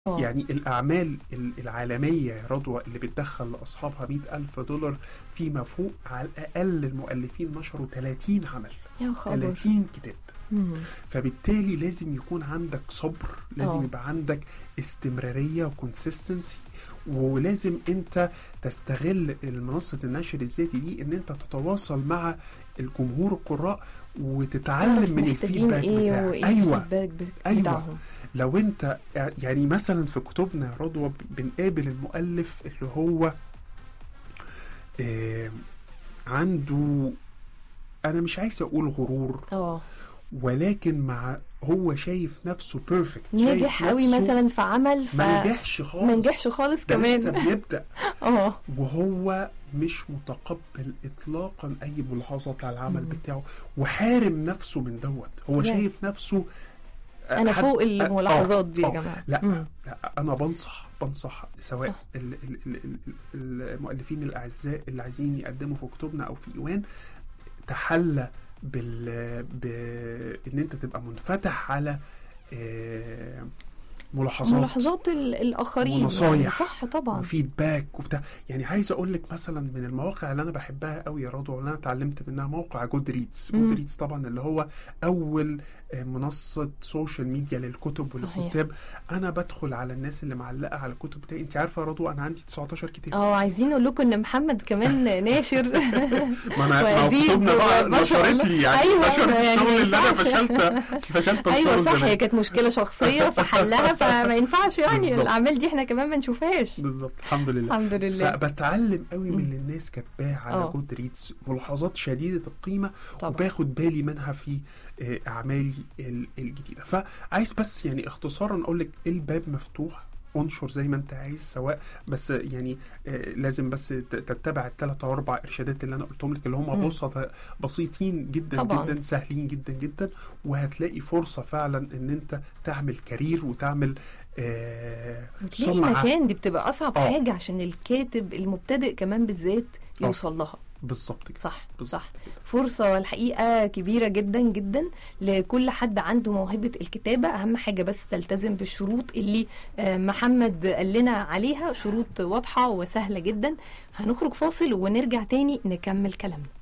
آه. يعني الأعمال ال- العالمية يا رضوى اللي بتدخل لأصحابها مئة ألف دولار فيما فوق على الأقل المؤلفين نشروا 30 عمل يا خبر 30 كتاب مم. فبالتالي لازم يكون عندك صبر لازم آه. يبقى عندك استمرارية وكونسيستنسي ولازم انت تستغل منصة النشر الذاتي دي ان انت تتواصل مع الجمهور القراء تعرف وتتعلم من محتاجين الفيدباك ايه بتاعك وايه ايوه الفيدباك بت- أيوة. بتاعهم لو انت يعني مثلا في كتبنا يا رضوى بنقابل المؤلف اللي هو آه عنده انا مش عايز اقول غرور اه ولكن مع هو شايف نفسه بيرفكت نجح قوي مثلا في عمل ف ما نجحش خالص ما نجحش خالص ده لسه كمان بيبدأ اه وهو مش متقبل اطلاقا اي ملاحظات على العمل مم. بتاعه وحارم نفسه من دوت هو يا. شايف نفسه انا حد- فوق آه، الملاحظات دي يا آه. جماعه لا مم. لا انا بنصح بنصح سواء صح. ال- ال- ال- ال- المؤلفين الاعزاء اللي عايزين يقدموا في كتبنا او في ايوان تحلى بال ب... ان انت تبقى منفتح على آه، ملاحظات ملاحظات ال- الاخرين ونصايح. يعني صح طبعا وفيدباك وبتاع يعني عايز اقول لك مثلا من المواقع اللي انا بحبها قوي يا رضوى اللي انا اتعلمت منها موقع جود ريدز مم. جود ريدز طبعا اللي هو اول آه، منصه سوشيال ميديا للكتب صحيح. والكتاب انا بدخل على الناس اللي معلقه على الكتب بتاعي انت عارفه يا رضوى انا عندي 19 كتاب اه عايزين نقول لكم ان محمد كمان ناشر ما انا ما هو وأديب كتبنا بقى ما شاء نشرت الله. لي يعني أيوة، نشرت يعني الشغل ما اللي انا ينفعش. فشلت فشلت ايوه أنشره صح زمان. هي كانت مشكله شخصيه فحلها فما ينفعش يعني بالظبط. الاعمال دي احنا كمان ما نشوفهاش بالظبط الحمد لله الحمد لله فبتعلم قوي من مم. اللي الناس كاتباه على آه. جود ريدز ملاحظات شديده القيمه طبعا وباخد بالي منها في آه، اعمالي ال- الجديده فعايز بس يعني اختصارا اقول لك الباب مفتوح انشر زي ما انت عايز سواء بس يعني آه، لازم بس ت- تتبع الثلاث او اربع ارشادات اللي انا قلتهم لك اللي هم مم. بسطة بسيطين جدا طبعاً. جدا سهلين جدا جدا وهتلاقي فرصه فعلا ان انت تعمل كارير وتعمل آه وتلاقي سمعه مكان دي بتبقى اصعب آه. حاجه عشان الكاتب المبتدئ كمان بالذات آه. يوصل لها بالظبط كده صح بالظبط صح كده. فرصة الحقيقة كبيرة جدا جدا لكل حد عنده موهبة الكتابة أهم حاجة بس تلتزم بالشروط اللي آه، محمد قال لنا عليها شروط واضحة وسهلة جدا هنخرج فاصل ونرجع تاني نكمل كلامنا